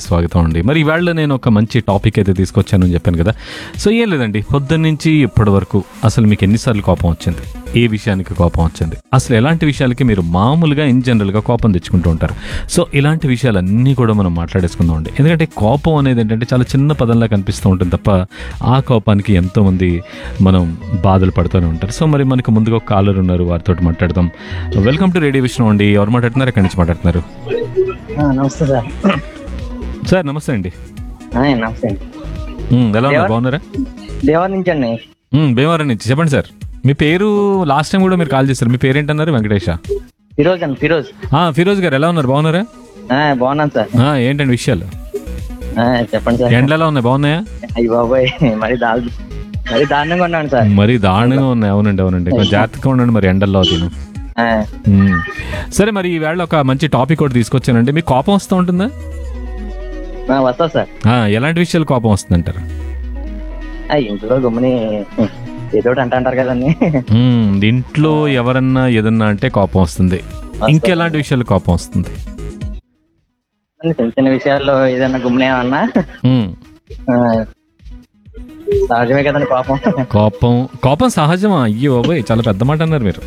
స్వాగతం అండి మరి ఈవేళ నేను ఒక మంచి టాపిక్ అయితే తీసుకొచ్చానని చెప్పాను కదా సో ఏం లేదండి పొద్దున్న నుంచి ఇప్పటి వరకు అసలు మీకు ఎన్నిసార్లు కోపం వచ్చింది ఏ విషయానికి కోపం వచ్చింది అసలు ఎలాంటి విషయాలకి మీరు మామూలుగా ఇన్ జనరల్గా కోపం తెచ్చుకుంటూ ఉంటారు సో ఇలాంటి విషయాలన్నీ కూడా మనం మాట్లాడేసుకుందాం అండి ఎందుకంటే కోపం అనేది ఏంటంటే చాలా చిన్న పదంలా కనిపిస్తూ ఉంటుంది తప్ప ఆ కోపానికి ఎంతోమంది మనం బాధలు పడుతూనే ఉంటారు సో మరి మనకు ముందుగా ఒక కాలర్ ఉన్నారు వారితో మాట్లాడదాం వెల్కమ్ టు రేడియో విష్ణు అండి ఎవరు మాట్లాడుతున్నారు ఎక్కడి నుంచి మాట్లాడుతున్నారు ఆ, నమస్తే సార్ సార్ నమస్తే అండి ఆ, నమస్తే అండి ఉమ్, ఎలా ఉన్నారు ఎవరు? బాగున్నారా దేవర్ నుంచి అండి ఉమ్, భీమవరం నుంచి చెప్పండి సార్ మీ పేరు లాస్ట్ టైం కూడా మీరు కాల్ చేశారు మీ పేరేంటన్నారు వెంకటేష ఫిరోజ్ అండి ఫిరోజ్ ఆ, ఫిరోజ్ గారు ఎలా ఉన్నారు బాగున్నారా ఆ, బాగున్నాను సార్ ఆ, ఏంటండి విషయాలు ఆ, చెప్పండి సార్ ఎండలు ఎలా ఉన్నాయి బాగున్నాయా అయ్యి బాబాయ్ మరి దా మరి దారుణంగా ఉన్నాను సార్ మరి దారుణంగా ఉన్నాయి అవునండి అవునండి కొంచెం జాగ్రత్తగా ఉండండి మరి ఎండల్లో తిను ఆ, ఉమ్. సరే మరి ఈ వేళ ఒక మంచి టాపిక్ ఒకటి తీసుకొచ్చానండి మీకు కోపం వస్తూ ఉంటుందా ఆ, వస్తా సార్ ఆ, ఎలాంటి విషయాలు కోపం వస్తుందంటారు ఆ, ఇంట్లో గమ్ముని ఏదో ఒకటి అంట అంటారు కదండి ఉమ్, ఇంట్లో ఎవరన్నా ఏదన్నా అంటే కోపం వస్తుంది ఇంకెలాంటి విషయాలు కోపం వస్తుంది చిన్న చిన్న విషయాల్లో ఏదైనా గుమ్మినే అన్నా ఉమ్. సహజమే కదండి పాపం కోపం కోపం సహజమా అయ్యో బాబోయ్ చాలా పెద్ద మాట అన్నారు మీరు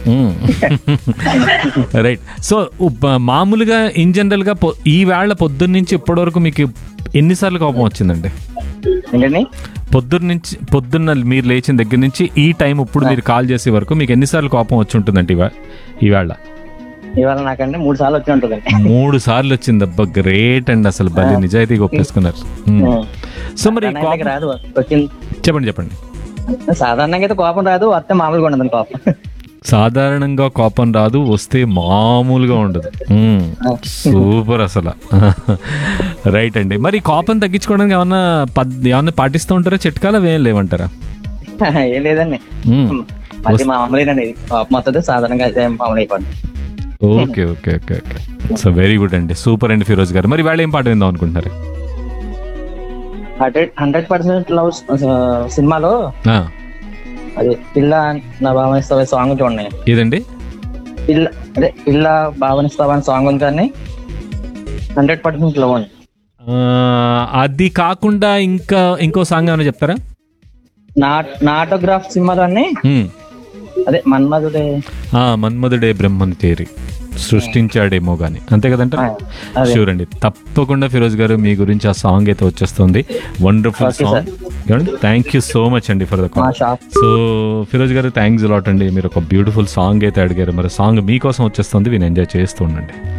రైట్ సో మామూలుగా ఇన్ జనరల్ గా పొ- ఈ వేళ పొద్దున్న నుంచి ఇప్పటి వరకు మీకు ఎన్నిసార్లు కోపం వచ్చిందండి ఏంటండి పొద్దున్న నుంచి పొద్దున్న మీరు లేచిన దగ్గర నుంచి ఈ టైం ఇప్పుడు మీరు కాల్ చేసే వరకు మీకు ఎన్నిసార్లు కోపం వచ్చి ఉంటుందండి ఇవా ఈవేళ ఇవాళ నాకండి మూడు సార్లు వచ్చి ఉంటుందండి మూడు సార్లు వచ్చింది అబ్బా గ్రేట్ అండి అసలు బలి నిజాయితీగా ఒప్పేసుకున్నారు మ్మ్. సో మరి ఈ సాధారణంగా కోపం రాదు వచ్చింది చెప్పండి చెప్పండి సాధారణంగా అయితే కోపం రాదు వస్తే మామూలుగా ఉండదండి కోపం సాధారణంగా కోపం రాదు వస్తే మామూలుగా ఉండదు మ్మ్. సూపర్ అసలు రైట్ అండి మరి కోపం తగ్గించుకోవడానికి ఏమన్నా పద్ ఏమన్నా పాటిస్తూ ఉంటారా చిట్కాలు అవి ఏం లేవంటారా ఏం లేదండి మ్మ్. అది మామూలేనండి కోపం వస్తుంది సాధారణంగా అయితే మామూలు అయిపోయింది okay okay okay okay so very good అండి సూపర్ అండి ఫిరోజ్ గారు మరి వేళ ఏం పాట విందాం అనుకుంటున్నారు హండ్రెడ్ హండ్రెడ్ పర్సెంట్ లవ్ సినిమాలో ఆ, అది పిల్ల నా భావనిస్తావా సాంగ్ చూడండి ఏదండి పిల్ల అదే పిల్ల భావనిస్తావా అని సాంగ్ ఉంది కానీ హండ్రెడ్ పర్సెంట్ లవ్ అని ఆ, అది కాకుండా ఇంకా ఇంకో సాంగ్ ఏమైనా చెప్తారా నా నాటోగ్రాఫ్ సినిమాలో అన్ని మ్మ్. అదే మన్మధుడే ఆ, మన్మధుడే బ్రహ్మని తేరి సృష్టించాడేమో గాని అంతే కదంటారా అదే. షూర్ అండి తప్పకుండా ఫిరోజ్ గారు మీ గురించి ఆ సాంగ్ అయితే వచ్చేస్తుంది wonderful Okay, song thank you so much అండి ఫర్ ద మా కాల్ షాప్ సో ఫిరోజ్ గారు థ్యాంక్స్ లాట్ అండి మీరు ఒక బ్యూటిఫుల్ సాంగ్ అయితే అడిగారు మరి సాంగ్ మీకోసం వచ్చేస్తుంది విని ఎంజాయ్ చేస్తూ ఉండండి